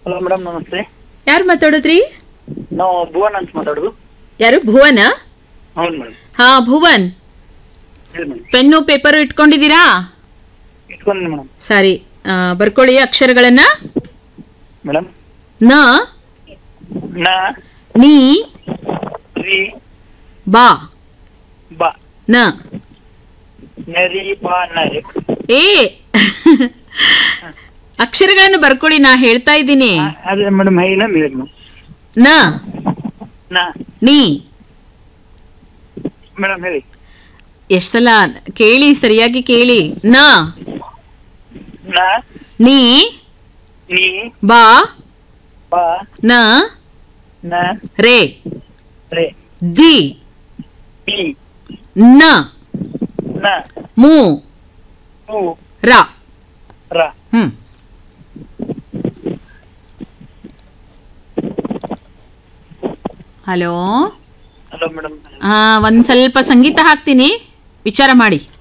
hello madam ನಮಸ್ತೆ ಯಾರು ಮಾತಾಡೋದ್ರಿ ನಾವು ಭುವನ್ ಅಂತ ಮಾತಾಡೋದು ಯಾರು ಭುವನ ಹೌದು ಮೇಡಮ್ ಹಾ ಭುವನ್ ಹೇಳಿ ಮೇಡಮ್ ಪೆನ್ನು ಪೇಪರು ಇಟ್ಕೊಂಡಿದ್ದೀರಾ ಇಟ್ಕೊಂಡಿ ಮೇಡಮ್ ಸರಿ ಆ, ಬರ್ಕೊಳ್ಳಿ ಅಕ್ಷರಗಳನ್ನ ಮೇಡಮ್ ನ ನ ನೀ ರಿ ಬಾ ಬ ನ ನರಿ ಬ ನರಿ ಏ ಅಕ್ಷರಗಳನ್ನು ಬರ್ಕೊಳ್ಳಿ ನಾ ಹೇಳ್ತಾ ಇದ್ದೀನಿ ಆ, ಅದೇ ಮೇಡಮ್ ಹೇಳ ಹೇಳಿ ಮೇಡಮ್ ನ ನ ನೀ ಮೇಡಮ್ ಹೇಳಿ ಎಷ್ಟ್ ಸಲ ಕೇಳಿ ಸರಿಯಾಗಿ ಕೇಳಿ ನ ನ ನೀ ನೀ ಬಾ ಬ ನ ನ ರೇ ರೇ ದಿ ಪಿ ನ ನ ಮೂ ಉ ರ ರ ಹ್ಮ್ ಹಲೋ ಹಲೋ ಮೇಡಮ್ ಹಾ ಒಂದ್ ಸ್ವಲ್ಪ ಸಂಗೀತ ಹಾಕ್ತೀನಿ ವಿಚಾರ ಮಾಡಿ